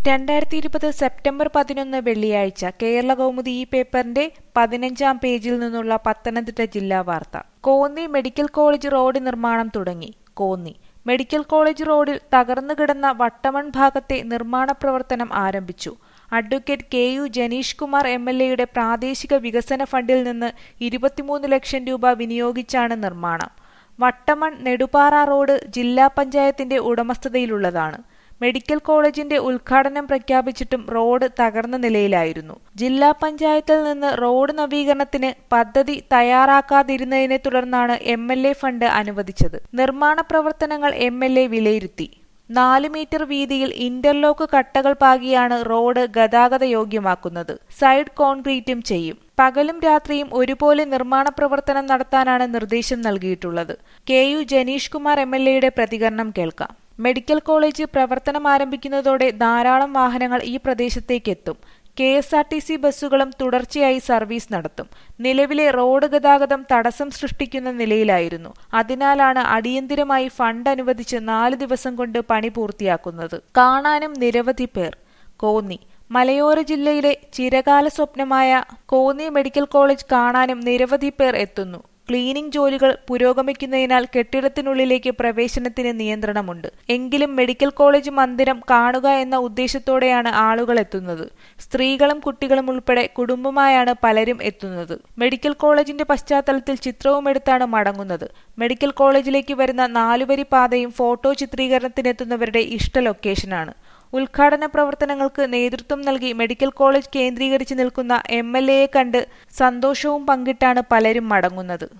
രണ്ടായിരത്തി ഇരുപത് സെപ്റ്റംബർ പതിനൊന്ന് വെള്ളിയാഴ്ച കേരള കൗമുദി ഈ പേപ്പറിന്റെ പതിനഞ്ചാം പേജിൽ നിന്നുള്ള പത്തനംതിട്ട ജില്ലാ വാർത്ത കോന്നി മെഡിക്കൽ കോളേജ് റോഡ് നിർമ്മാണം തുടങ്ങി കോന്നി മെഡിക്കൽ കോളേജ് റോഡിൽ തകർന്നു കിടന്ന വട്ടമൺ ഭാഗത്തെ നിർമ്മാണ പ്രവർത്തനം ആരംഭിച്ചു advocate K U Janeesh Kumar M L എയുടെ പ്രാദേശിക വികസന ഫണ്ടിൽ നിന്ന് ഇരുപത്തിമൂന്ന് ലക്ഷം രൂപ വിനിയോഗിച്ചാണ് നിർമ്മാണം വട്ടമൺ നെടുപാറ റോഡ് ജില്ലാ പഞ്ചായത്തിന്റെ ഉടമസ്ഥതയിലുള്ളതാണ് മെഡിക്കൽ കോളേജിന്റെ ഉദ്ഘാടനം പ്രഖ്യാപിച്ചിട്ടും റോഡ് തകർന്ന നിലയിലായിരുന്നു ജില്ലാ പഞ്ചായത്തിൽ നിന്ന് റോഡ് നവീകരണത്തിന് പദ്ധതി തയ്യാറാക്കാതിരുന്നതിനെ തുടർന്നാണ് എം എൽ എ ഫണ്ട് അനുവദിച്ചത് നിർമ്മാണ പ്രവർത്തനങ്ങൾ എം എൽ എ വിലയിരുത്തി നാല് മീറ്റർ വീതിയിൽ ഇന്റർലോക്ക് കട്ടകൾ പാകിയാണ് റോഡ് ഗതാഗത യോഗ്യമാക്കുന്നത് സൈഡ് കോൺക്രീറ്റും ചെയ്യും പകലും രാത്രിയും ഒരുപോലെ നിർമ്മാണ പ്രവർത്തനം നടത്താനാണ് നിർദ്ദേശം നൽകിയിട്ടുള്ളത് K U Janeesh Kumar M L എയുടെ പ്രതികരണം കേൾക്കാം മെഡിക്കൽ കോളേജ് പ്രവർത്തനം ആരംഭിക്കുന്നതോടെ ധാരാളം വാഹനങ്ങൾ ഈ പ്രദേശത്തേക്ക് എത്തും K S R T C ബസ്സുകളും തുടർച്ചയായി സർവീസ് നടത്തും നിലവിലെ റോഡ് ഗതാഗതം തടസ്സം സൃഷ്ടിക്കുന്ന നിലയിലായിരുന്നു അതിനാലാണ് അടിയന്തിരമായി ഫണ്ട് അനുവദിച്ച് നാല് ദിവസം കൊണ്ട് പണി പൂർത്തിയാക്കുന്നത് കാണാനും നിരവധി പേർ കോന്നി മലയോര ജില്ലയിലെ ചിരകാല സ്വപ്നമായ കോന്നി മെഡിക്കൽ കോളേജ് കാണാനും നിരവധി പേർ എത്തുന്നു ക്ലീനിംഗ് ജോലികൾ പുരോഗമിക്കുന്നതിനാൽ കെട്ടിടത്തിനുള്ളിലേക്ക് പ്രവേശനത്തിന് നിയന്ത്രണമുണ്ട് എങ്കിലും മെഡിക്കൽ കോളേജ് മന്ദിരം കാണുക എന്ന ഉദ്ദേശത്തോടെയാണ് ആളുകൾ എത്തുന്നത് സ്ത്രീകളും കുട്ടികളും ഉൾപ്പെടെ കുടുംബമായാണ് പലരും എത്തുന്നത് മെഡിക്കൽ കോളേജിന്റെ പശ്ചാത്തലത്തിൽ ചിത്രവുമെടുത്താണ് മടങ്ങുന്നത് മെഡിക്കൽ കോളേജിലേക്ക് വരുന്ന നാലുവരി പാതയും ഫോട്ടോ ചിത്രീകരണത്തിനെത്തുന്നവരുടെ ഇഷ്ട ലൊക്കേഷനാണ് ഉദ്ഘാടന പ്രവർത്തനങ്ങൾക്ക് നേതൃത്വം നൽകി മെഡിക്കൽ കോളേജ് കേന്ദ്രീകരിച്ച് നിൽക്കുന്ന എം എൽ എയെ കണ്ട് സന്തോഷവും പങ്കിട്ടാണ് പലരും മടങ്ങുന്നത്